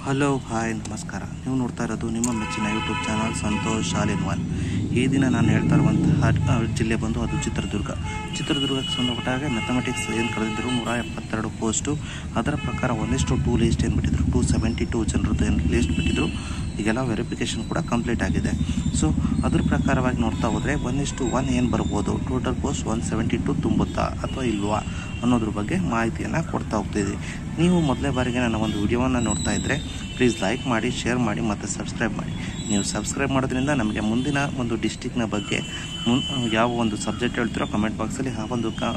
hello hi ನಮಸ್ಕಾರ ನೀವು ನೋಡ್ತಾ ಇರೋದು ನಿಮ್ಮ ಮೆಚ್ಚಿನ YouTube channel Santosh all in one ಈ ದಿನ ನಾನು ಹೇಳ್ತಾ ಇರುವಂತಹ ಆ, ಜಿಲ್ಲೆ ಬಂದು ಅದು ಚಿತ್ರದುರ್ಗ ಚಿತ್ರದುರ್ಗಕ್ಕೆ ಸಂಬಂಧಪಟ್ಟ ಹಾಗೆ ಮ್ಯಾಥಮೆಟಿಕ್ಸ್ ಏನು ಕಳೆದಿದ್ರು ನೂರ ಎಪ್ಪತ್ತೆರಡು ಪೋಸ್ಟು ಅದರ ಪ್ರಕಾರ ಒಂದಿಷ್ಟು ಟೂ ಲಿಸ್ಟ್ ಏನು ಬಿಟ್ಟಿದ್ರು ಟೂ ಸೆವೆಂಟಿ ಟೂ ಜನರದ್ದು ಏನು ಲಿಸ್ಟ್ ಬಿಟ್ಟಿದ್ರು ಈಗೆಲ್ಲ ವೆರಿಫಿಕೇಷನ್ ಕೂಡ ಕಂಪ್ಲೀಟ್ ಆಗಿದೆ ಸೊ ಅದ್ರ ಪ್ರಕಾರವಾಗಿ ನೋಡ್ತಾ ಹೋದರೆ ಒಂದಿಷ್ಟು ಒನ್ ಏನು ಬರ್ಬೋದು total post one seventy two ತುಂಬುತ್ತಾ ಅಥವಾ ಇಲ್ವಾ ಅನ್ನೋದ್ರ ಬಗ್ಗೆ ಮಾಹಿತಿಯನ್ನು ಕೊಡ್ತಾ ಹೋಗ್ತಿದ್ದೀವಿ ನೀವು ಮೊದಲೇ ಬಾರಿಗೆ ನನ್ನ ಒಂದು ವಿಡಿಯೋವನ್ನು ನೋಡ್ತಾ ಇದ್ದರೆ ಪ್ಲೀಸ್ ಲೈಕ್ ಮಾಡಿ ಶೇರ್ ಮಾಡಿ ಮತ್ತು ಸಬ್ಸ್ಕ್ರೈಬ್ ಮಾಡಿ ನೀವು ಸಬ್ಸ್ಕ್ರೈಬ್ ಮಾಡೋದ್ರಿಂದ ನಮಗೆ ಮುಂದಿನ ಒಂದು ಡಿಸ್ಟಿಕ್ನ ಬಗ್ಗೆ ಮುನ್ ಯಾವ ಒಂದು ಸಬ್ಜೆಕ್ಟ್ ಹೇಳ್ತಿರೋ ಕಮೆಂಟ್ ಬಾಕ್ಸಲ್ಲಿ ಆ ಒಂದು ಕ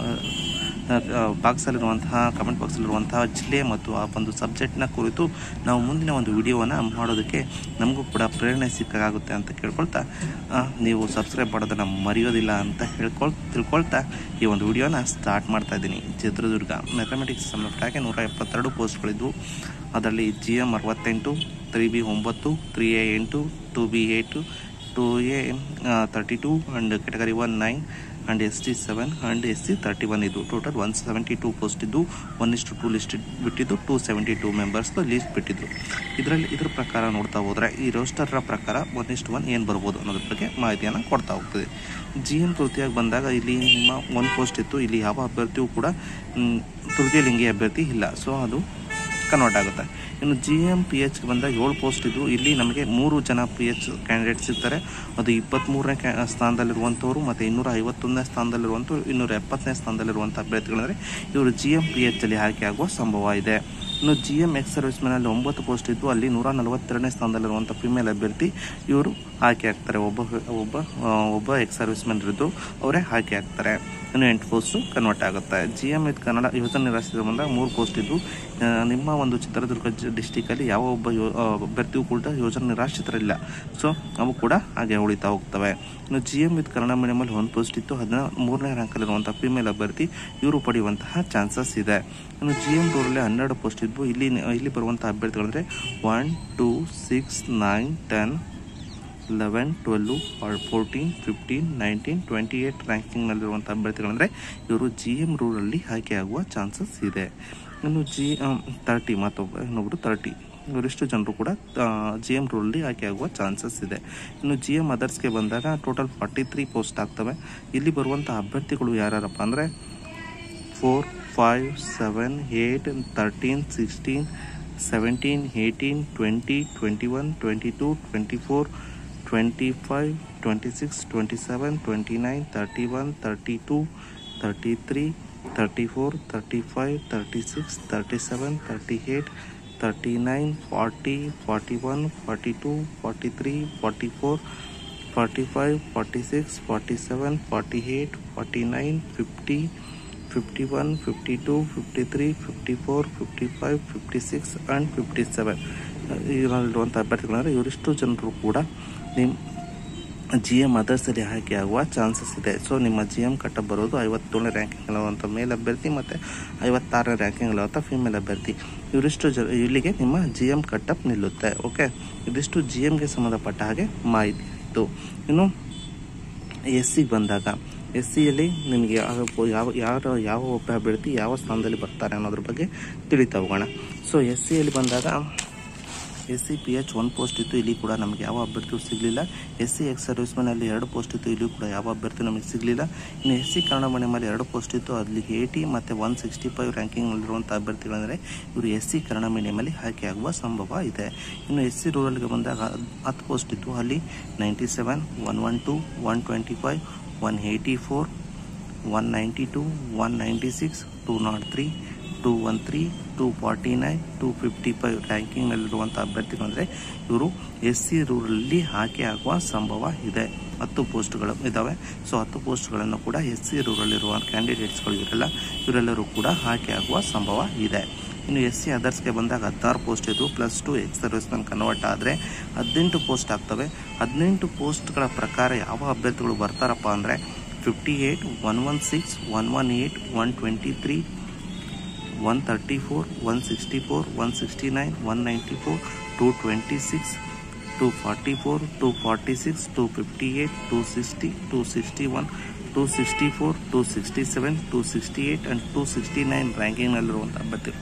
ಬಾಕ್ಸಲ್ಲಿರುವಂತಹ ಕಮೆಂಟ್ ಬಾಕ್ಸಲ್ಲಿರುವಂತಹ ಜಿಲ್ಲೆ ಮತ್ತು ಆ ಒಂದು ಸಬ್ಜೆಕ್ಟ್ನ ಕುರಿತು ನಾವು ಮುಂದಿನ ಒಂದು ವಿಡಿಯೋವನ್ನು ಮಾಡೋದಕ್ಕೆ ನಮಗೂ ಕೂಡ ಪ್ರೇರಣೆ ಸಿಕ್ಕಾಗುತ್ತೆ ಅಂತ ಕೇಳ್ಕೊಳ್ತಾ ಆ, ನೀವು ಸಬ್ಸ್ಕ್ರೈಬ್ ಮಾಡೋದನ್ನು ಮರೆಯೋದಿಲ್ಲ ಅಂತ ಹೇಳ್ಕೊಳ್ ತಿಳ್ಕೊಳ್ತಾ ಈ ಒಂದು ವಿಡಿಯೋನ ಸ್ಟಾರ್ಟ್ ಮಾಡ್ತಾ ಇದ್ದೀನಿ ಚಿತ್ರದುರ್ಗ ಮ್ಯಾಥಮೆಟಿಕ್ಸ್ ಸಂಬಂಧಪಟ್ಟಾಗೆ ನೂರ ಎಪ್ಪತ್ತೆರಡು ಪೋಸ್ಟ್ಗಳಿದ್ವು ಅದರಲ್ಲಿ ಜಿ ಎಮ್ ಅರವತ್ತೆಂಟು ತ್ರೀ ಬಿ ಒಂಬತ್ತು ತ್ರೀ ಎ ಎಂಟು two B eight two A thirty two and category one nine and S T seven and S C thirty one ಇದು total one seventy two post ಇದ್ದು one ಇಷ್ಟು two list ಬಿಟ್ಟಿದ್ದು two seventy two ಮೆಂಬರ್ಸ್ದು list ಬಿಟ್ಟಿದ್ದು ಇದರಲ್ಲಿ ಇದ್ರ ಪ್ರಕಾರ ನೋಡ್ತಾ ಹೋದರೆ ಈ ರೋಸ್ಟರ್ರ ಪ್ರಕಾರ ಒನ್ ಇಷ್ಟು ಒನ್ ಏನು ಬರ್ಬೋದು ಅನ್ನೋದ್ರ ಬಗ್ಗೆ ಮಾಹಿತಿಯನ್ನು ಕೊಡ್ತಾ ಹೋಗ್ತದೆ ಜಿ ಎಮ್ ತೃತೀಯಾಗಿ ಬಂದಾಗ ಇಲ್ಲಿ ನಿಮ್ಮ ಒಂದು ಪೋಸ್ಟ್ ಇತ್ತು ಇಲ್ಲಿ ಯಾವ ಅಭ್ಯರ್ಥಿಯೂ ಕೂಡ ಮ್, ತೃತೀಯ ಲಿಂಗಿ ಅಭ್ಯರ್ಥಿ ಇಲ್ಲ ಸೊ ಅದು ಕನ್ವರ್ಟ್ ಆಗುತ್ತೆ ಇನ್ನು ಜಿ ಎಮ್ ಪಿ ಎಚ್ ಬಂದಾಗ ಏಳು ಪೋಸ್ಟ್ ಇದ್ದು ಇಲ್ಲಿ ನಮಗೆ ಮೂರು ಜನ ಪಿ ಎಚ್ ಕ್ಯಾಂಡಿಡೇಟ್ಸ್ ಇರ್ತಾರೆ ಅದು ಇಪ್ಪತ್ತ್ಮೂರನೇ ಕ್ಯಾ ಸ್ಥಾನದಲ್ಲಿರುವಂಥವ್ರು ಮತ್ತು ಇನ್ನೂರ ಐವತ್ತೊಂದನೇ ಸ್ಥಾನದಲ್ಲಿರುವಂಥವ್ರು ಇನ್ನೂರ ಎಪ್ಪತ್ತನೇ ಸ್ಥಾನದಲ್ಲಿರುವಂಥ ಅಭ್ಯರ್ಥಿಗಳಂದರೆ ಇವರು ಜಿ ಎಮ್ ಪಿ ಎಚ್ಚಲ್ಲಿ ಆಯ್ಕೆ ಆಗುವ ಸಂಭವ ಇದೆ ಇನ್ನು ಜಿ ಎಮ್ ಎಕ್ಸ್ ಸರ್ವಿಸ್ಮೆನಲ್ಲಿ ಒಂಬತ್ತು ಪೋಸ್ಟ್ ಇದ್ದು ಅಲ್ಲಿ ನೂರ ನಲವತ್ತೆರಡನೇ ಸ್ಥಾನದಲ್ಲಿರುವಂಥ ಫಿಮೇಲ್ ಅಭ್ಯರ್ಥಿ ಇವರು ಆಯ್ಕೆ ಆಗ್ತಾರೆ ಒಬ್ಬ ಒಬ್ಬ ಆ, ಒಬ್ಬ ಎಕ್ಸ್ ಸರ್ವಿಸ್ಮೆನ್ ಇದ್ದು ಅವರೇ ಆಯ್ಕೆ ಆಗ್ತಾರೆ ಇನ್ನು ಎಂಟು ಪೋಸ್ಟು ಕನ್ವರ್ಟ್ ಆಗುತ್ತೆ ಜಿ ಎಮ್ ಇದು ಕನ್ನಡ ಯೋಜನೆ ನಿರಾಶ್ರಿತ ಬಂದಾಗ ಮೂರು ಪೋಸ್ಟ್ ಇದ್ದು ಆ, ನಿಮ್ಮ ಒಂದು ಚಿತ್ರದುರ್ಗ ಜ- ಡಿಸ್ಟಿಕಲ್ಲಿ ಯಾವ ಒಬ್ಬ ಯೋ ಆ, ಅಭ್ಯರ್ಥಿಯೂ ಕೂಡ ಯೋಜನೆ ನಿರಾಶ್ರಿತರಿಲ್ಲ ಸೊ ಅವು ಕೂಡ ಹಾಗೆ ಉಳಿತಾ ಹೋಗ್ತವೆ ಇನ್ನು ಜಿ ಎಮ್ ವಿತ್ ಕನ್ನಡ ಮೀಡಿಯಮಲ್ಲಿ ಒಂದು ಪೋಸ್ಟ್ ಇತ್ತು ಹದಿನ ಮೂರನೇ ರ್ಯಾಂಕಲ್ಲಿರುವಂಥ ಫಿಮೇಲ್ ಅಭ್ಯರ್ಥಿ ಇವರು ಪಡೆಯುವಂತಹ ಚಾನ್ಸಸ್ ಇದೆ ಇನ್ನು ಜಿ ಎಮ್ ರೂರಲ್ಲಿ ಹನ್ನೆರಡು ಪೋಸ್ಟ್ ಇದ್ದು ಇಲ್ಲಿ ಇಲ್ಲಿ ಬರುವಂಥ ಅಭ್ಯರ್ಥಿಗಳಂದರೆ one two six nine ten eleven twelve fourteen fifteen nineteen twenty eight ರ್ಯಾಂಕಿಂಗ್ನಲ್ಲಿರುವಂಥ ಅಭ್ಯರ್ಥಿಗಳಂದರೆ ಇವರು ಜಿ ಎಮ್ ರೂರಲ್ಲಿ ಆಯ್ಕೆಯಾಗುವ ಚಾನ್ಸಸ್ ಇದೆ ಇನ್ನು ಜಿ ತರ್ಟಿ ಮತ್ತೊಬ್ಬ ಇನ್ನೊಬ್ಬರು ತರ್ಟಿ ಇವರಿಷ್ಟು ಜನರು ಕೂಡ ಜಿ ಎಮ್ ರೂಲಲ್ಲಿ ಆಯ್ಕೆಯಾಗುವ ಚಾನ್ಸಸ್ ಇದೆ ಇನ್ನು ಜಿ ಎಮ್ ಅದರ್ಸ್ಗೆ ಬಂದಾಗ ಟೋಟಲ್ ಫಾರ್ಟಿ ತ್ರೀ ಪೋಸ್ಟ್ ಆಗ್ತವೆ ಇಲ್ಲಿ ಬರುವಂಥ ಅಭ್ಯರ್ಥಿಗಳು ಯಾರ್ಯಾರಪ್ಪ ಅಂದರೆ four five seven eight thirteen sixteen seventeen eighteen twenty twenty one twenty two twenty four twenty five twenty six twenty seven twenty nine thirty one thirty two thirty three thirty four thirty five thirty six thirty seven thirty eight thirty nine forty forty one forty two forty three forty four forty five forty six forty seven forty eight forty nine fifty fifty one fifty two fifty three fifty four fifty five fifty six and fifty seven ಇದರಲ್ಲಿರುವಂಥ ಅಭ್ಯರ್ಥಿಗಳಂದರೆ ಇವರಿಷ್ಟು ಜನರು ಕೂಡ ನಿಮ್ಮ G M ಅದರ್ಸಲ್ಲಿ ಆಯ್ಕೆ ಆಗುವ chances ಇದೆ so ನಿಮ್ಮ ಜಿ ಎಮ್ ಕಟ್ಟ ಬರೋದು ಐವತ್ತೇಳನೇ ರ್ಯಾಂಕಿಂಗ್ ಅಲ್ಲಿರುವಂಥ ಮೇಲ್ ಅಭ್ಯರ್ಥಿ ಮತ್ತು ಐವತ್ತಾರನೇ ರ್ಯಾಂಕಿಂಗ್ ಅಲ್ಲಿರುವಂಥ ಫಿಮೇಲ್ ಅಭ್ಯರ್ಥಿ ಇವರಿಷ್ಟು ಜ ಇಲ್ಲಿಗೆ ನಿಮ್ಮ ಜಿ ಎಮ್ ಕಟ್ಟಪ್ ನಿಲ್ಲುತ್ತೆ ಓಕೆ ಇದಿಷ್ಟು ಜಿ ಎಮ್ಗೆ ಸಂಬಂಧಪಟ್ಟ ಹಾಗೆ ಮಾಹಿತಿ ಇತ್ತು ಇನ್ನು ಎಸ್ ಸಿಗೆ ಬಂದಾಗ ಎಸ್ ಸಿಯಲ್ಲಿ ನಿಮಗೆ ಯಾವ ಯಾವ ಯಾರು ಯಾವ ಒಬ್ಬ ಅಭ್ಯರ್ಥಿ ಯಾವ ಸ್ಥಾನದಲ್ಲಿ ಬರ್ತಾರೆ ಅನ್ನೋದ್ರ ಬಗ್ಗೆ ತಿಳಿತಾ ಹೋಗೋಣ ಸೊ ಎಸ್ ಸಿಯಲ್ಲಿ ಬಂದಾಗ ಎಸ್ ಸಿ ಪಿ ಎಚ್ ಒಂದು ಪೋಸ್ಟ್ ಇತ್ತು ಇಲ್ಲಿ ಕೂಡ ನಮಗೆ ಯಾವ ಅಭ್ಯರ್ಥಿಯೂ ಸಿಗಲಿಲ್ಲ ಎಸ್ ಸಿ ಎಕ್ಸ್ ಸರ್ವಿಸ್ಮನಲ್ಲಿ ಎರಡು ಪೋಸ್ಟ್ ಇತ್ತು ಇಲ್ಲಿ ಕೂಡ ಯಾವ ಅಭ್ಯರ್ಥಿ ನಮಗೆ ಸಿಗಲಿಲ್ಲ ಇನ್ನು ಎಸ್ ಸಿ ಕನ್ನಡ ಮೀಡಿಯಮಲ್ಲಿ ಎರಡು ಪೋಸ್ಟ್ ಇತ್ತು ಅಲ್ಲಿ ಏಯ್ಟಿ ಮತ್ತು ಒನ್ ಸಿಕ್ಸ್ಟಿ ಫೈವ್ ರ್ಯಾಂಕಿಂಗ್ನಲ್ಲಿರುವಂಥ ಅಭ್ಯರ್ಥಿಗಳಂದರೆ ಇವರು ಎಸ್ ಸಿ ಕನ್ನಡ ಮೀಡಿಯಮಲ್ಲಿ ಆಯ್ಕೆಯಾಗುವ ಸಂಭವ ಇದೆ ಇನ್ನು ಎಸ್ ಸಿ ರೂರಲ್ಗೆ ಬಂದಾಗ ಹದ್- ಹತ್ತು ಪೋಸ್ಟ್ ಇತ್ತು ಅಲ್ಲಿ ninety seven one one two one twenty five one eighty four one ninety two one ninety six two nought three two one three two forty nine two fifty five ರ್ಯಾಂಕಿಂಗ್ನಲ್ಲಿರುವಂಥ ಅಭ್ಯರ್ಥಿಗಳಂದರೆ ಇವರು S C ರೂರಲ್ಲಿ ಆಯ್ಕೆ ಆಗುವ ಸಂಭವ ಇದೆ ಹತ್ತು ಪೋಸ್ಟ್ಗಳು ಇದ್ದಾವೆ ಸೊ ಹತ್ತು ಪೋಸ್ಟ್ಗಳನ್ನು ಕೂಡ ಎಸ್ ಸಿ ರೂರಲ್ಲಿರುವ ಕ್ಯಾಂಡಿಡೇಟ್ಸ್ಗಳು ಇವರೆಲ್ಲ ಇವರೆಲ್ಲರೂ ಕೂಡ ಆಯ್ಕೆ ಆಗುವ ಸಂಭವ ಇದೆ ಇನ್ನು ಎಸ್ ಸಿ ಅದರ್ಸ್ಗೆ ಬಂದಾಗ ಹದಿನಾರು ಪೋಸ್ಟ್ ಇದು plus two ex servicemen convert ಆದರೆ ಹದಿನೆಂಟು ಪೋಸ್ಟ್ ಆಗ್ತವೆ ಹದಿನೆಂಟು ಪೋಸ್ಟ್ಗಳ ಪ್ರಕಾರ ಯಾವ ಅಭ್ಯರ್ಥಿಗಳು ಬರ್ತಾರಪ್ಪ ಅಂದರೆ fifty eight one one six one one eight one twenty three one thirty four one sixty four one sixty nine one ninety four two twenty six two forty four two forty six two fifty eight two sixty two sixty one two sixty four two sixty seven two sixty eight and two sixty nine ರ್ಯಾಂಕಿಂಗ್ನಲ್ಲಿರುವಂಥ ಅಭ್ಯರ್ಥಿಗಳು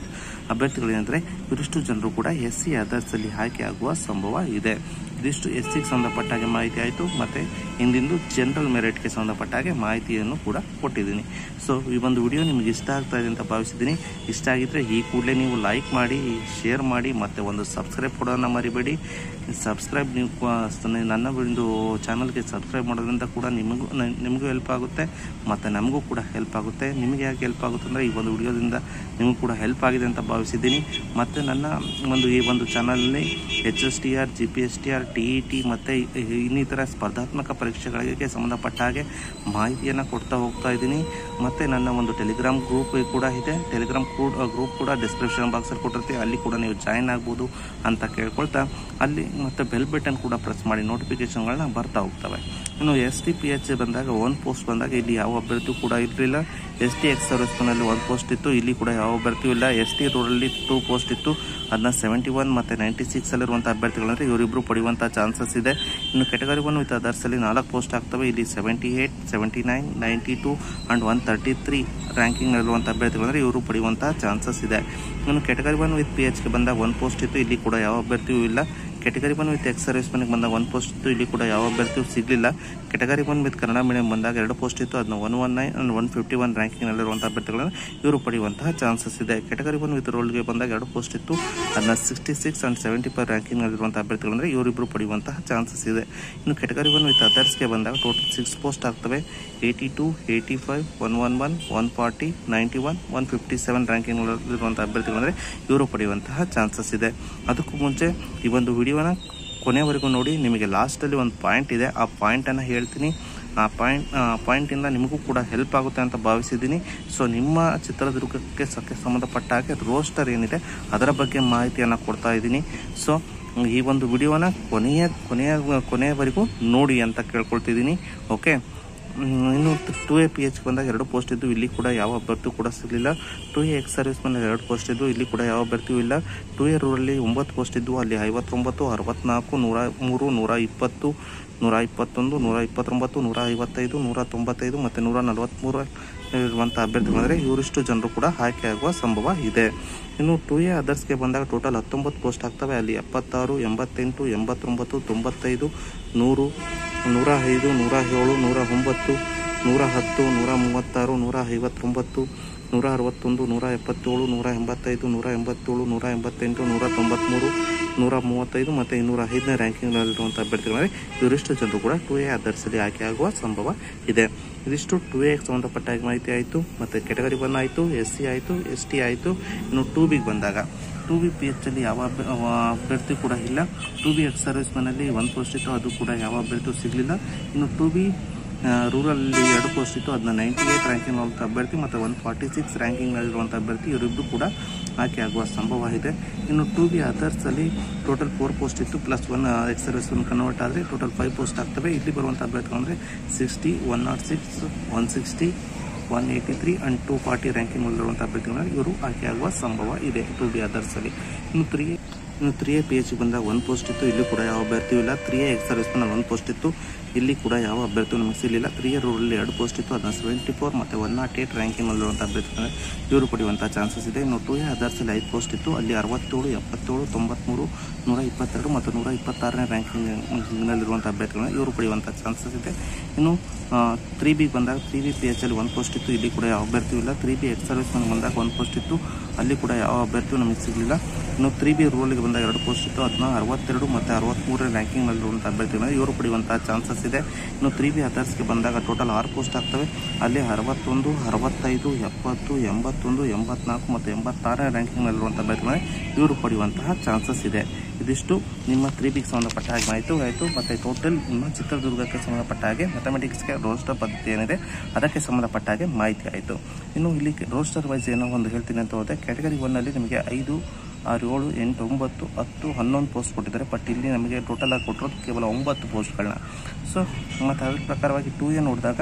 ಅಭ್ಯರ್ಥಿಗಳೇನೆಂದರೆ ಇವರಿಷ್ಟು ಜನರು ಕೂಡ S C ಅದರ್ಸಲ್ಲಿ ಆಯ್ಕೆ ಆಗುವ ಸಂಭವ ಇದೆ ಇದಿಷ್ಟು ಎಸ್ ಸಿಗೆ ಸಂಬಂಧಪಟ್ಟ ಹಾಗೆ ಮಾಹಿತಿ ಆಯಿತು ಮತ್ತು ಹಿಂದಿಂದು ಜನರಲ್ ಮೆರಿಟ್ಗೆ ಸಂಬಂಧಪಟ್ಟ ಹಾಗೆ ಮಾಹಿತಿಯನ್ನು ಕೂಡ ಕೊಟ್ಟಿದ್ದೀನಿ ಸೊ ಈ ಒಂದು ವಿಡಿಯೋ ನಿಮಗೆ ಇಷ್ಟ ಆಗ್ತಾ ಇದೆ ಅಂತ ಭಾವಿಸಿದ್ದೀನಿ ಇಷ್ಟ ಆಗಿದ್ದರೆ ಈ ಕೂಡಲೇ ನೀವು ಲೈಕ್ ಮಾಡಿ ಶೇರ್ ಮಾಡಿ ಮತ್ತು ಒಂದು ಸಬ್ಸ್ಕ್ರೈಬ್ ಕೊಡೋದನ್ನ ಮರಿಬೇಡಿ ಸಬ್ಸ್ಕ್ರೈಬ್ ನೀವು ಕ- ನನ್ನ ಒಂದು ಚಾನಲ್ಗೆ ಸಬ್ಸ್ಕ್ರೈಬ್ ಮಾಡೋದ್ರಿಂದ ಕೂಡ ನಿಮಗೂ ನ- ನಿಮಗೂ ಹೆಲ್ಪ್ ಆಗುತ್ತೆ ಮತ್ತು ನಮಗೂ ಕೂಡ ಹೆಲ್ಪ್ ಆಗುತ್ತೆ ನಿಮಗೆ ಯಾಕೆ ಹೆಲ್ಪ್ ಆಗುತ್ತೆ ಅಂದರೆ ಈ ಒಂದು ವಿಡಿಯೋದಿಂದ ನಿಮಗೂ ಕೂಡ ಹೆಲ್ಪ್ ಆಗಿದೆ ಅಂತ ಭಾವಿಸಿದ್ದೀನಿ ಮತ್ತು ನನ್ನ ಒಂದು ಈ ಒಂದು ಚಾನಲಲ್ಲಿ H S T R G P S T R T E T ಮತ್ತು ಇನ್ನಿತರ ಸ್ಪರ್ಧಾತ್ಮಕ ಪರೀಕ್ಷೆಗಳಿಗೆ ಸಂಬಂಧಪಟ್ಟ ಹಾಗೆ ಮಾಹಿತಿಯನ್ನು ಕೊಡ್ತಾ ಹೋಗ್ತಾ ಇದ್ದೀನಿ ಮತ್ತು ನನ್ನ ಒಂದು ಟೆಲಿಗ್ರಾಮ್ ಗ್ರೂಪ್ ಕೂಡ ಇದೆ ಟೆಲಿಗ್ರಾಮ್ ಗ್ರೂಪ್ ಕೂಡ ಡಿಸ್ಕ್ರಿಪ್ಷನ್ ಬಾಕ್ಸಲ್ಲಿ ಕೊಟ್ಟಿರ್ತೀವಿ ಅಲ್ಲಿ ಕೂಡ ನೀವು ಜಾಯಿನ್ ಆಗ್ಬೋದು ಅಂತ ಕೇಳ್ಕೊಳ್ತಾ ಅಲ್ಲಿ ಮತ್ತು ಬೆಲ್ ಬಟನ್ ಕೂಡ ಪ್ರೆಸ್ ಮಾಡಿ ನೋಟಿಫಿಕೇಶನ್ಗಳನ್ನ ಬರ್ತಾ ಹೋಗ್ತವೆ ಇನ್ನು ಎಸ್ ಟಿ ಪಿ ಎಚ್ ಬಂದಾಗ ಒಂದು ಪೋಸ್ಟ್ ಬಂದಾಗ ಇಲ್ಲಿ ಯಾವ ಅಭ್ಯರ್ಥಿ ಕೂಡ ಇರಲಿಲ್ಲ ಎಸ್ ಟಿ ಎಕ್ಸ್ ಸರ್ವಿಸ್ನಲ್ಲಿ ಒಂದು ಪೋಸ್ಟ್ ಇತ್ತು ಇಲ್ಲಿ ಕೂಡ ಯಾವ ಅಭ್ಯರ್ಥಿಯೂ ಇಲ್ಲ ಎಸ್ ಟಿ ರೋಡಲ್ಲಿ ಟೂ ಪೋಸ್ಟ್ ಇತ್ತು ಅದನ್ನ ಸೆವೆಂಟಿ ಒನ್ ಮತ್ತು ನೈಂಟಿ ಸಿಕ್ಸಲ್ಲಿರುವಂಥ ಅಭ್ಯರ್ಥಿಗಳಂದರೆ ಇವರಿಬ್ಬರು ಪಡೆಯುವಂಥ ಚಾನ್ಸಸ್ ಇದೆ ಇನ್ನು ಕೆಟಗರಿ ಒನ್ ವಿತ್ ಅದರ್ಸಲ್ಲಿ ನಾಲ್ಕು ಪೋಸ್ಟ್ ಆಗ್ತವೆ ಇಲ್ಲಿ seventy eight seventy nine ninety two and one thirty three ರ್ಯಾಂಕಿಂಗ್ನಲ್ಲಿರುವಂಥ ಅಭ್ಯರ್ಥಿಗಳಂದರೆ ಇವರು ಪಡೆಯುವಂಥ ಚಾನ್ಸಸ್ ಇದೆ ಇನ್ನು ಕೆಟಗರಿ ಒನ್ ವಿತ್ ಪಿ ಎಚ್ಗೆ ಬಂದಾಗ ಒಂದು ಪೋಸ್ಟ್ ಇತ್ತು ಇಲ್ಲಿ ಕೂಡ ಯಾವ ಅಭ್ಯರ್ಥಿಯೂ ಇಲ್ಲ category one with ex service ಮನೆಗೆ ಬಂದಾಗ ಒಂದು ಪೋಸ್ಟ್ ಇತ್ತು ಇಲ್ಲಿ ಕೂಡ ಯಾವ ಅಭ್ಯರ್ಥಿಯೂ ಸಿಗಲಿಲ್ಲ category one with Kannada medium ಬಂದಾಗ ಎರಡು ಪೋಸ್ಟ್ ಇತ್ತು ಅದನ್ನ one one nine and one fifty one ರ್ಯಾಂಕಿಂಗ್ನಲ್ಲಿರುವಂಥ ಅಭ್ಯರ್ಥಿಗಳನ್ನು ಇವರು ಪಡೆಯುವಂತಹ ಚಾನ್ಸಸ್ ಇದೆ ಕೆಟಗರಿ ಒನ್ ವಿತ್ ರೋಲ್ಗೆ ಬಂದಾಗ ಎರಡು ಪೋಸ್ಟ್ ಇತ್ತು ಅದನ್ನ sixty six and seventy five ರ್ಯಾಂಕಿಂಗ್ನಲ್ಲಿರುವಂಥ ಅಭ್ಯರ್ಥಿಗಳಂದರೆ ಇವರಿಬ್ಬರು ಪಡೆಯುವಂತಹ ಚಾನ್ಸಸ್ ಇದೆ ಇನ್ನು ಕೆಟಗರಿ ಒನ್ ವಿತ್ ಅದರ್ಸ್ಗೆ ಬಂದಾಗ ಟೋಟಲ್ ಸಿಕ್ಸ್ ಪೋಸ್ಟ್ ಆಗ್ತವೆ eighty two eighty five one one one one forty ninety one one fifty seven ರ್ಯಾಂಕಿಂಗ್ನಲ್ಲಿರುವಂಥ ಅಭ್ಯರ್ಥಿಗಳಂದರೆ ಇವರು ಪಡೆಯುವಂತಹ ಚಾನ್ಸಸ್ ಇದೆ ಅದಕ್ಕೂ ಮುಂಚೆ ಈ ಒಂದು ವಿಡಿಯೋನ ಕೊನೆವರೆಗೂ ನೋಡಿ ನಿಮಗೆ ಲಾಸ್ಟಲ್ಲಿ ಒಂದು ಪಾಯಿಂಟ್ ಇದೆ ಆ ಪಾಯಿಂಟನ್ನು ಹೇಳ್ತೀನಿ ಆ ಪಾಯಿಂಟ್ ಪಾಯಿಂಟಿಂದ ನಿಮಗೂ ಕೂಡ ಹೆಲ್ಪ್ ಆಗುತ್ತೆ ಅಂತ ಭಾವಿಸಿದ್ದೀನಿ ಸೊ ನಿಮ್ಮ ಚಿತ್ರದುರ್ಗಕ್ಕೆ ಸಕ್ಕೆ ಸಂಬಂಧಪಟ್ಟ ಹಾಗೆ ರೋಸ್ಟರ್ ಏನಿದೆ ಅದರ ಬಗ್ಗೆ ಮಾಹಿತಿಯನ್ನು ಕೊಡ್ತಾ ಇದ್ದೀನಿ ಸೊ ಈ ಒಂದು ವಿಡಿಯೋನ ಕೊನೆಯ ಕೊನೆಯ ಕೊನೆಯವರೆಗೂ ನೋಡಿ ಅಂತ ಕೇಳ್ಕೊಳ್ತಿದ್ದೀನಿ ಓಕೆ ಹ್ಮ್, ಇನ್ನು ಟು ಎ ಪಿ ಎಚ್ ಬಂದಾಗ ಎರಡು ಪೋಸ್ಟ್ ಇದ್ದು ಇಲ್ಲಿ ಕೂಡ ಯಾವ ಅಭ್ಯರ್ಥಿ ಕೂಡ ಸಿಗಲಿಲ್ಲ ಟು ಎ ಎಕ್ಸ್ ಸರ್ವಿಸ್ ಬಂದಾಗ ಎರಡು ಪೋಸ್ಟ್ ಇದ್ದು ಇಲ್ಲಿ ಕೂಡ ಯಾವ ಅಭ್ಯರ್ಥಿಯೂ ಇಲ್ಲ ಟು ಎ ರೂರಲ್ಲಿ ಒಂಬತ್ತು ಪೋಸ್ಟ್ ಇದ್ದು ಅಲ್ಲಿ ಐವತ್ತೊಂಬತ್ತು ಅರವತ್ನಾಲ್ಕು ನೂರ ಮೂರು ನೂರ ಇಪ್ಪತ್ತು ನೂರ ಇಪ್ಪತ್ತೊಂದು ನೂರ ಇಪ್ಪತ್ತೊಂಬತ್ತು ನೂರ ಐವತ್ತೈದು ನೂರ ತೊಂಬತ್ತೈದು ಮತ್ತು ನೂರ ನಲವತ್ತ್ಮೂರು ಇರುವಂಥ ಅಭ್ಯರ್ಥಿಗಳಂದರೆ ಇವರಿಷ್ಟು ಜನರು ಕೂಡ ಆಯ್ಕೆಯಾಗುವ ಸಂಭವ ಇದೆ ಇನ್ನು ಟು ಎ ಅದರ್ಸ್ಗೆ ಬಂದಾಗ ಟೋಟಲ್ ಹತ್ತೊಂಬತ್ತು ಪೋಸ್ಟ್ ಆಗ್ತವೆ ಅಲ್ಲಿ ಎಪ್ಪತ್ತಾರು ಎಂಬತ್ತೆಂಟು ಎಂಬತ್ತೊಂಬತ್ತು ತೊಂಬತ್ತೈದು ನೂರು ನೂರ ಐದು ನೂರ ಏಳು ನೂರ ಒಂಬತ್ತು ನೂರ ಹತ್ತು ನೂರ ಮೂವತ್ತಾರು ನೂರ ಐವತ್ತೊಂಬತ್ತು ನೂರ ಅರವತ್ತೊಂದು ನೂರ ಎಪ್ಪತ್ತೇಳು ನೂರ ಎಂಬತ್ತೈದು ನೂರ ಎಂಬತ್ತೇಳು ನೂರ ಎಂಬತ್ತೆಂಟು ನೂರ ತೊಂಬತ್ತ್ಮೂರು ನೂರ ಮೂವತ್ತೈದು ಮತ್ತು ಇನ್ನೂರ ಐದನೇ ರ್ಯಾಂಕಿಂಗ್ನಲ್ಲಿರುವಂಥ ಅಭ್ಯರ್ಥಿಗಳಂದರೆ ಇವರಿಷ್ಟು ಜನರು ಕೂಡ ಟು ಎ ಅದರ್ಸಲ್ಲಿ ಆಯ್ಕೆಯಾಗುವ ಸಂಭವ ಇದೆ ಇದಿಷ್ಟು ಟು ಎಗೆ ಸಂಬಂಧಪಟ್ಟ ಹಾಗೆ ಮಾಹಿತಿ ಆಯಿತು ಮತ್ತು ಕೆಟಗರಿ ಒನ್ ಆಯಿತು ಎಸ್ ಸಿ ಆಯಿತು ಎಸ್ ಟಿ ಆಯಿತು ಇನ್ನು ಟು ಬಿಗೆ ಬಂದಾಗ ಟು ಬಿ ಪಿ ಎಚ್ ಅಲ್ಲಿ ಯಾವ ಅಭ್ಯ- ಅವ ಅಭ್ಯರ್ಥಿ ಕೂಡ ಇಲ್ಲ ಟು ಬಿ ಎಕ್ಸ್ ಸರ್ವಿಸ್ ಮನೆಯಲ್ಲಿ ಒಂದು ಪೋಸ್ಟ್ ಇತ್ತು ಅದು ಕೂಡ ಯಾವ ಅಭ್ಯರ್ಥಿಯೂ ಸಿಗಲಿಲ್ಲ ಇನ್ನು ಟು ಬಿ ರೂರಲ್ಲಿ ಎರಡು ಪೋಸ್ಟ್ ಇತ್ತು ಅದನ್ನ ನೈಂಟಿ ಏಯ್ಟ್ ರ್ಯಾಂಕಿಂಗ್ ಇರುವಂಥ ಅಭ್ಯರ್ಥಿ ಮತ್ತು ಒನ್ ಫಾರ್ಟಿ ಸಿಕ್ಸ್ ರ್ಯಾಂಕಿಂಗ್ನಲ್ಲಿರುವಂಥ ಅಭ್ಯರ್ಥಿ ಇವರಿಬ್ಬರು ಕೂಡ ಆಯ್ಕೆ ಆಗುವ ಸಂಭವ ಇದೆ ಇನ್ನು ಟು ಬಿ ಅದರ್ಸಲ್ಲಿ ಟೋಟಲ್ ಫೋರ್ ಪೋಸ್ಟ್ ಇತ್ತು plus one ex service one convert ಆದರೆ ಟೋಟಲ್ ಫೈವ್ ಪೋಸ್ಟ್ ಆಗ್ತವೆ ಇಲ್ಲಿ ಬರುವಂಥ ಅಭ್ಯರ್ಥಿಗಳು ಅಂದರೆ sixty one nought six one sixty one eighty three and two forty ranking ಇರುವಂಥ ಅಭ್ಯರ್ಥಿಗಳನ್ನ ಇವರು ಆಯ್ಕೆಯಾಗುವ ಸಂಭವ ಇದೆ ಟು ಬಿ ಅದರ್ಸಲ್ಲಿ ಇನ್ನು ತ್ರೀ ಇನ್ನು ತ್ರೀ ಎ ಪಿ ಎಚ್ ಬಂದಾಗ ಒಂದು ಪೋಸ್ಟ್ ಇತ್ತು ಇಲ್ಲಿ ಕೂಡ ಯಾವ ಅಭ್ಯರ್ಥಿಯೂ ಇಲ್ಲ ತ್ರೀ ಎ ಎಕ್ಸ್ ಸರ್ವಿಸ್ ಒಂದು ಪೋಸ್ಟ್ ಇತ್ತು ಇಲ್ಲಿ ಕೂಡ ಯಾವ ಅಭ್ಯರ್ಥಿಯೂ ನಮಗೆ ಸಿಗಲಿಲ್ಲ ತ್ರೀ ಎ ರೂರಲ್ಲಿ ಎರಡು ಪೋಸ್ಟ್ ಇತ್ತು ಅದನ್ನ ಸೆವೆಂಟಿ ಫೋರ್ ಮತ್ತು ಒನ್ ನಾಟ್ ಏಯ್ಟ್ ರ್ಯಾಂಕಿಂಗ್ನಲ್ಲಿರುವಂಥ ಅಭ್ಯರ್ಥಿಗಳು ಇವರು ಪಡೆಯುವಂಥ ಚಾನ್ಸಸ್ ಇದೆ ಇನ್ನು ಟು ಎ ಅದರ್ಸಲ್ಲಿ ಐದು ಪೋಸ್ಟ್ ಇತ್ತು ಅಲ್ಲಿ ಅರವತ್ತೇಳು ಎಪ್ಪತ್ತೇಳು ತೊಂಬತ್ತ್ಮೂರು ನೂರ ಇಪ್ಪತ್ತೆರಡು ಮತ್ತು ನೂರ ಇಪ್ಪತ್ತಾರನೇ ರ್ಯಾಂಕಿಂಗ್ನಲ್ಲಿರುವಂಥ ಅಭ್ಯರ್ಥಿಗಳನ್ನ ಇವರು ಪಡೆಯುವಂಥ ಚಾನ್ಸಸ್ ಇದೆ ಇನ್ನು ತ್ರೀ ಬಿ ಬಂದಾಗ ತ್ರೀ ಬಿ ಪಿ ಎಚ್ ಅಲ್ಲಿ ಒಂದು ಪೋಸ್ಟ್ ಇತ್ತು ಇಲ್ಲಿ ಕೂಡ ಯಾವ ಅಭ್ಯರ್ಥಿಯೂ ಇಲ್ಲ ತ್ರೀ ಬಿ ಎಕ್ಸ್ ಸರ್ವಿಸ್ ಬಂದಾಗ ಒಂದು ಪೋಸ್ಟ್ ಇತ್ತು ಅಲ್ಲಿ ಕೂಡ ಯಾವ ಅಭ್ಯರ್ಥಿಯೂ ನಮಗೆ ಸಿಗಲಿಲ್ಲ ಇನ್ನು ತ್ರೀ ಬಿ ರೂಲ್ಗೆ ಬಂದಾಗ ಎರಡು ಪೋಸ್ಟ್ ಇತ್ತು ಅದನ್ನ ಅರವತ್ತೆರಡು ಮತ್ತು ಅರವತ್ತ್ಮೂರನೇ ರ್ಯಾಂಕಿಂಗ್ನಲ್ಲಿರುವಂಥ ಅಭ್ಯರ್ಥಿಗಳನ್ನ ಇವರು ಪಡೆಯುವಂಥ ಚಾನ್ಸಸ್ ಇದೆ ಇನ್ನು ತ್ರೀ ಬಿ ಅದರ್ಸ್ಗೆ ಬಂದಾಗ ಟೋಟಲ್ ಆರು ಪೋಸ್ಟ್ ಆಗ್ತವೆ ಅಲ್ಲಿ ಅರವತ್ತೊಂದು ಅರವತ್ತೈದು ಎಪ್ಪತ್ತು ಎಂಬತ್ತೊಂದು ಎಂಬತ್ನಾಲ್ಕು ಮತ್ತು ಎಂಬತ್ತಾರನೇ ರ್ಯಾಂಕಿಂಗ್ನಲ್ಲಿರುವಂಥ ಅಭ್ಯರ್ಥಿಗಳನ್ನ ಇವರು ಪಡೆಯುವಂತಹ ಚಾನ್ಸಸ್ ಇದೆ ಇದಿಷ್ಟು ನಿಮ್ಮ ತ್ರೀ ಬಿಗೆ ಸಂಬಂಧಪಟ್ಟ ಹಾಗೆ ಮಾಹಿತಿ ಆಯಿತು ಮತ್ತು ಟೋಟಲ್ ನಿಮ್ಮ ಚಿತ್ರದುರ್ಗಕ್ಕೆ ಸಂಬಂಧಪಟ್ಟ ಹಾಗೆ ಮ್ಯಾಥಮೆಟಿಕ್ಸ್ಗೆ ರೋಸ್ಟರ್ ಪದ್ಧತಿ ಏನಿದೆ ಅದಕ್ಕೆ ಸಂಬಂಧಪಟ್ಟ ಹಾಗೆ ಮಾಹಿತಿ ಆಯಿತು ಇನ್ನು ಇಲ್ಲಿ ರೋಸ್ಟರ್ ವೈಸ್ ಏನೋ ಒಂದು ಹೇಳ್ತೀನಿ ಅಂತ ಹೋದರೆ ಕ್ಯಾಟಗರಿ ಒನ್ನಲ್ಲಿ ನಿಮಗೆ ಐದು ಆರು ಏಳು ಎಂಟು ಒಂಬತ್ತು ಹತ್ತು ಹನ್ನೊಂದು ಪೋಸ್ಟ್ ಕೊಟ್ಟಿದ್ದಾರೆ ಬಟ್ ಇಲ್ಲಿ ನಮಗೆ ಟೋಟಲ್ ಆಗಿ ಕೊಟ್ಟಿರೋದು ಕೇವಲ ಒಂಬತ್ತು ಪೋಸ್ಟ್ಗಳನ್ನ ಸೊ ಮತ್ತು ಅದ್ರ ಪ್ರಕಾರವಾಗಿ ಟೂ ಎ ನೋಡಿದಾಗ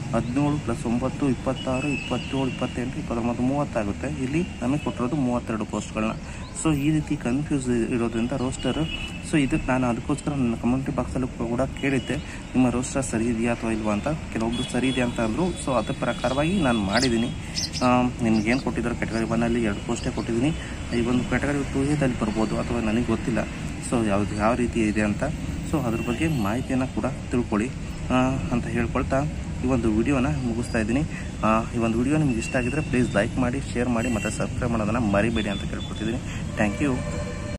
ಹದಿನೇಳು ಪ್ಲಸ್ ಒಂಬತ್ತು ಇಪ್ಪತ್ತಾರು ಇಪ್ಪತ್ತೇಳು ಇಪ್ಪತ್ತೆಂಟು ಇಪ್ಪತ್ತೊಂಬತ್ತು ಮೂವತ್ತಾಗುತ್ತೆ ಇಲ್ಲಿ ನಮಗೆ ಕೊಟ್ಟಿರೋದು ಮೂವತ್ತೆರಡು ಪೋಸ್ಟ್ಗಳನ್ನ ಸೊ ಈ ರೀತಿ ಕನ್ಫ್ಯೂಸ್ ಇರೋದ್ರಿಂದ ರೋಸ್ಟರ್ ಸೊ ಇದಕ್ಕೆ ನಾನು ಅದಕ್ಕೋಸ್ಕರ ನನ್ನ ಕಮ್ಯುನಿಟಿ ಬಾಕ್ಸಲ್ಲೂ ಕೂಡ ಕೇಳಿದ್ದೆ ನಿಮ್ಮ ರೋಸ್ಟರ್ ಸರಿ ಇದೆಯಾ ಅಥವಾ ಇಲ್ವಾ ಅಂತ ಕೆಲವೊಬ್ರು ಸರಿ ಇದೆ ಅಂತ ಅಂದರು ಸೊ ಅದ್ರ ಪ್ರಕಾರವಾಗಿ ನಾನು ಮಾಡಿದ್ದೀನಿ ನಿಮ್ಗೇನು ಕೊಟ್ಟಿದ್ದಾರೆ ಕೆಟಗರಿ ಒನ್ನಲ್ಲಿ ಎರಡು ಪೋಸ್ಟೇ ಕೊಟ್ಟಿದ್ದೀನಿ ಈ ಒಂದು ಕೆಟಗರಿ ಟೂ ಎದಲ್ಲಿ ಬರ್ಬೋದು ಅಥವಾ ನನಗೆ ಗೊತ್ತಿಲ್ಲ ಸೊ ಯಾವ್ದು ಯಾವ ರೀತಿ ಇದೆ ಅಂತ ಸೊ ಅದ್ರ ಬಗ್ಗೆ ಮಾಹಿತಿಯನ್ನು ಕೂಡ ತಿಳ್ಕೊಳ್ಳಿ ಆ, ಅಂತ ಹೇಳ್ಕೊಳ್ತಾ ಈ ಒಂದು ವಿಡಿಯೋನ ಮುಗಿಸ್ತಾ ಇದ್ದೀನಿ ಆ, ಈ ಒಂದು ವಿಡಿಯೋ ನಿಮ್ಗೆ ಇಷ್ಟ ಆಗಿದ್ರೆ ಪ್ಲೀಸ್ ಲೈಕ್ ಮಾಡಿ ಶೇರ್ ಮಾಡಿ ಮತ್ತು ಸಬ್ಸ್ಕ್ರೈಬ್ ಮಾಡೋದನ್ನು ಮರಿಬೇಡಿ ಅಂತ ಕೇಳ್ಕೊತಿದ್ದೀನಿ ಥ್ಯಾಂಕ್ ಯು